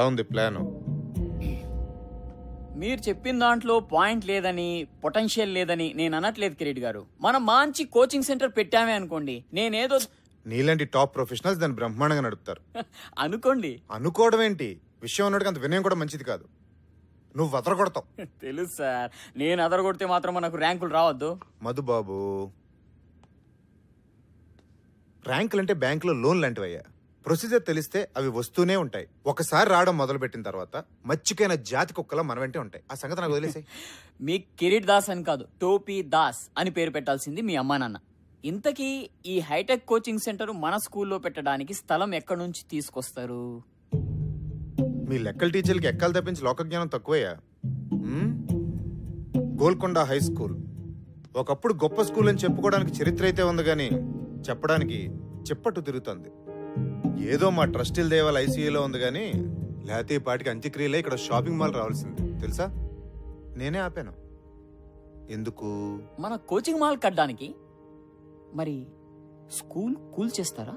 ఎలా ఉంది ప్లాన్ మీరు చెప్పిన దాంట్లో పాయింట్ లేదని పొటెన్షియల్ లేదని నేను అనట్లేదు కిరీట్ గారు మనం మంచి కోచింగ్ సెంటర్ పెట్టామే అనుకోండి నేనేదో నీలాంటి టాప్ ప్రొఫెషనల్స్ దాన్ని బ్రహ్మాండంగా నడుపుతారు అనుకోండి అనుకోవడం ఏంటి విషయం ఉన్నట్టుగా అంత వినయం కూడా మంచిది కాదు నువ్వు వదర కొడతావు తెలుసు సార్ నేను అదరగొడితే మాత్రం మనకు ర్యాంకులు రావద్దు మధుబాబు ర్యాంకులు అంటే బ్యాంకులో లోన్ లాంటివయ్యా ప్రొసీజర్ తెలిస్తే అవి వస్తూనే ఉంటాయి ఒకసారి రావడం మొదలుపెట్టిన తర్వాత మచ్చికైన జాతి కుక్కలా మన వెంటే ఉంటాయి ఆ సంగతి నాకు వదిలేసాయి మీ కిరీట్ దాస్ అని కాదు టోపీ దాస్ అని పేరు పెట్టాల్సింది మీ అమ్మా నాన్న ఇంతకీ ఈ హైటెక్ కోచింగ్ సెంటర్ మన స్కూల్లో పెట్టడానికి స్థలం ఎక్కడి నుంచి తీసుకొస్తారు మీ లెక్కల టీచర్లకి ఎక్కలు తప్పించి లోక జ్ఞానం తక్కువయ్యా ఉమ్? గోల్కొండ హై స్కూల్ ఒకప్పుడు గొప్ప స్కూల్ అని చెప్పుకోవడానికి చరిత్ర అయితే ఉంది కానీ చెప్పడానికి చెప్పట్టు తిరుగుతుంది ఏదో మా ట్రస్టీల దేవాల ఐసీయూలో ఉంది కానీ లేకపోతే ఈ పాటికి అంత్యక్రియలే ఇక్కడ షాపింగ్ మాల్ రావాల్సింది తెలుసా నేనే ఆపాను ఎందుకు మన కోచింగ్ మాల్ కట్టడానికి మరి స్కూల్ కూల్ చేస్తారా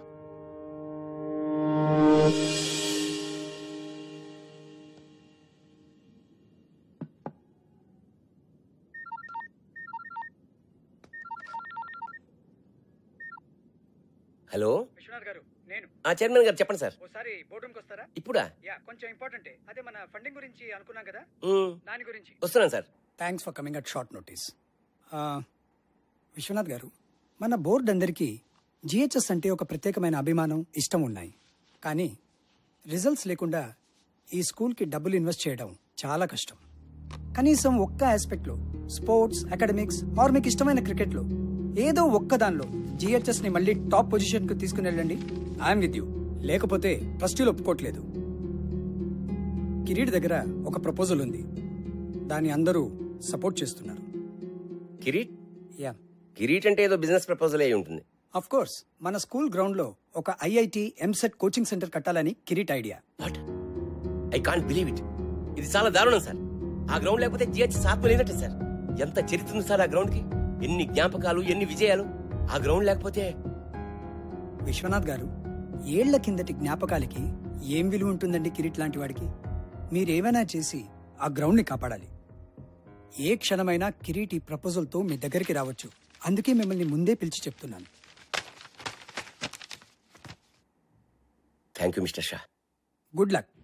హలో విశ్వనాథ్ గారు నేను ఆ చైర్మన్ గారు చెప్పండి సార్ ఓసారి బోర్డు రూమ్కి వస్తారా ఇప్పుడా యా కొంచెం ఇంపార్టెంటే అదే మన ఫండింగ్ గురించి అనుకున్నాం కదా ఉమ్, దాని గురించి వస్తున్నాను sir thanks for coming at short notice Viswanath గారు మన బోర్డు అందరికీ జిహెచ్ఎస్ అంటే ఒక ప్రత్యేకమైన అభిమానం ఇష్టం ఉన్నాయి కానీ రిజల్ట్స్ లేకుండా ఈ స్కూల్కి డబ్బులు ఇన్వెస్ట్ చేయడం చాలా కష్టం కనీసం ఒక్క ఆస్పెక్ట్లో స్పోర్ట్స్ అకాడమిక్స్ ఆర్ మీకు ఇష్టమైన క్రికెట్లో ఏదో ఒక్క దానిలో జిహెచ్ఎస్ ని మళ్ళీ టాప్ పొజిషన్ కు తీసుకుని వెళ్ళండి ఐఎమ్ విత్ యూ లేకపోతే ట్రస్టీలు ఒప్పుకోవట్లేదు కిరీట్ దగ్గర ఒక ప్రపోజల్ ఉంది దాన్ని అందరూ సపోర్ట్ చేస్తున్నారు కిరీట్ యా కిరీట్ అంటే ఏదో బిజినెస్ ప్రపోజల్ అయి ఉంటుంది అఫ్ కోర్స్ మన స్కూల్ గ్రౌండ్ లో ఒక ఐఐటి ఎంసెట్ కోచింగ్ సెంటర్ కట్టాలని Kireet idea what I can't believe it ఇది చాలా దారుణం సార్ ఆ గ్రౌండ్ లేకపోతే జిహెచ్ ఆత్మ లేనట్టు సార్ ఎంత చరిత్ర ఉంది సార్ ఆ గ్రౌండ్ కి ఎన్ని జ్ఞాపకాలు ఎన్ని విజయాలు ఆ గ్రౌండ్ లేకపోతే విశ్వనాథ్ గారు ఏళ్ల కిందటి జ్ఞాపకాలకి ఏం విలువ ఉంటుందండి కిరీట్ లాంటి వాడికి మీరేమైనా చేసి ఆ గ్రౌండ్ ని కాపాడాలి ఏ క్షణమైనా కిరీట్ ఈ ప్రపోజల్ తో మీ దగ్గరికి రావచ్చు అందుకే మిమ్మల్ని ముందే పిలిచి చెప్తున్నాను thank you mister Shah good luck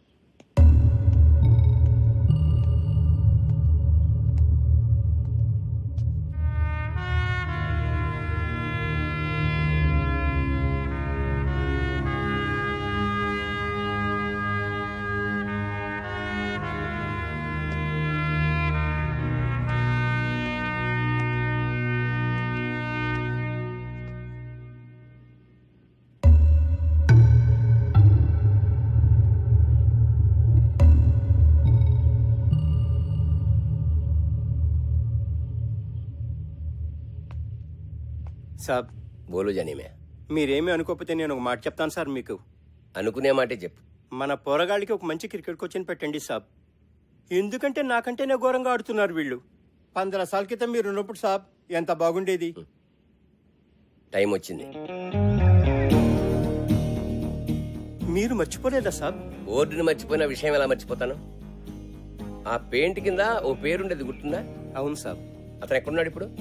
సాబ్ బోలు జనీమే మీరేమీ అనుకోకపోతే నేను ఒక మాట చెప్తాను సార్ మీకు అనుకునే మాటే చెప్పు మన పోరగాళ్ళకి ఒక మంచి క్రికెట్ కోచింగ్ పెట్టండి సాబ్ ఎందుకంటే నాకంటేనే ఘోరంగా ఆడుతున్నారు వీళ్ళు పంద్ర సార్ల క్రితం మీరు ఉన్నప్పుడు సాబ్ ఎంత బాగుండేది టైం వచ్చింది మీరు మర్చిపోలేదా సాబ్ బోర్డుని మర్చిపోయిన విషయం ఎలా మర్చిపోతాను ఆ పెయింట్ కింద ఓ పేరుండేది గుర్తుందా అవును సాబ్ అతను ఎక్కడున్నాడు ఇప్పుడు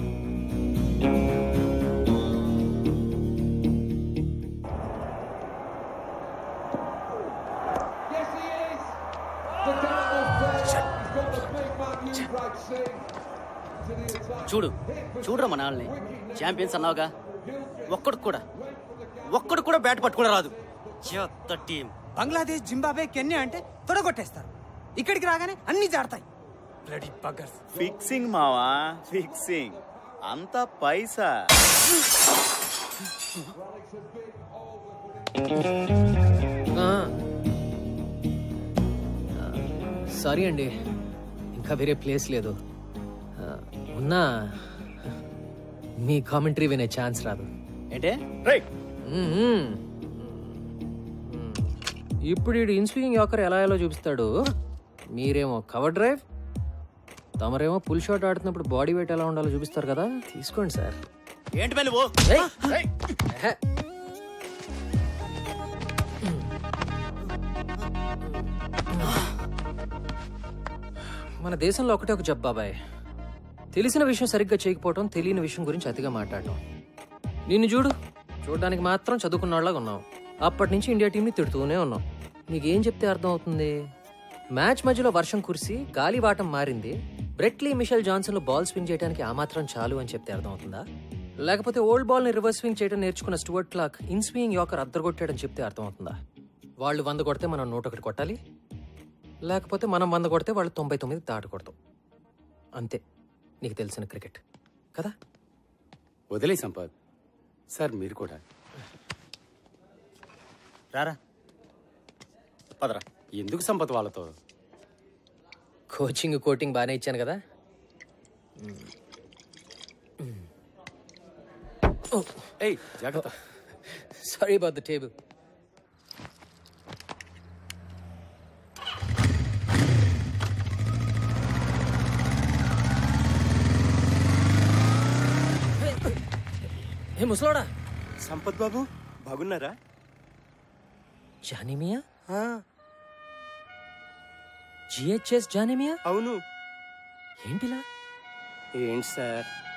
చూడు చూడరా మన వాళ్ళని ఛాంపియన్స్ అన్నావుగా ఒక్కడు కూడా ఒక్కడు కూడా బ్యాట్ పట్టుకుని రాదు చెత్త టీం బంగ్లాదేశ్ జింబాబే కెన్యా అంటే తొడగొట్టేస్తారు ఇక్కడికి రాగానే అన్ని జాడతాయి బ్లడీ బగ్గర్స్ ఫిక్సింగ్ మావా ఫిక్సింగ్ అంతా పైసా సారీ అండి ఇంకా వేరే ప్లేస్ లేదు ఆ, ఉన్నా మీ కామెంటరీ వినే ఛాన్స్ రాదు ఏంటే మ్మ్, మ్మ్. ఇప్పుడు ఈడు ఇన్స్వింగ్ యాకర్ ఎలా ఎలా చూపిస్తాడు మీరేమో కవర్ డ్రైవ్ తమరేమో పుల్ షాట్ ఆడుతున్నప్పుడు బాడీ వెయిట్ ఎలా ఉండాలో చూపిస్తారు కదా తీసుకోండి సార్ ఏంటి పని నువ్వు మన దేశంలో ఒకటే ఒక జబ్ బాబాయ్ తెలిసిన విషయం సరిగ్గా చేయకపోవటం తెలియని విషయం గురించి అతిగా మాట్లాడటం నిన్ను చూడు చూడడానికి మాత్రం చదువుకున్నలాగా ఉన్నావు అప్పటి నుంచి ఇండియా టీంని తిడుతూనే ఉన్నావు నీకేం చెప్తే అర్థం అవుతుంది మ్యాచ్ మధ్యలో వర్షం కురిసి గాలివాటం మారింది Brett Lee Mitchell Johnson ball swing చేయడానికి ఆ మాత్రం చాలు అని చెప్తే అర్థం అవుతుందా లేకపోతే ఓల్డ్ బాల్ ని రివర్స్ స్వింగ్ చేయడం నేర్చుకున్న Stuart Clark inswing yorker అద్దరగొట్టాడని చెప్తే అర్థం అవుతుందా వాళ్ళు వంద కొడితే మనం నూట ఒకటి కొట్టాలి లేకపోతే మనం వంద కొడితే వాళ్ళు తొంభై తొమ్మిది దాటకూడదు అంతే నీకు తెలిసిన క్రికెట్ కదా వదిలే సంపత్ సార్ మీరు కూడా రారా పదరా ఎందుకు సంపత్ వాళ్ళతో కోచింగ్ కోటింగ్ బాగానే ఇచ్చాను కదా ఏయ్ జాగ్రత్త సారీ అబౌట్ ద టేబుల్ ఏ ముసలోడా సంపత్ బాబు బాగున్నారా జానిమియా ఆ, జిహెచ్ఎస్ జానిమియా అవును ఏంటిలా ఏంటి సార్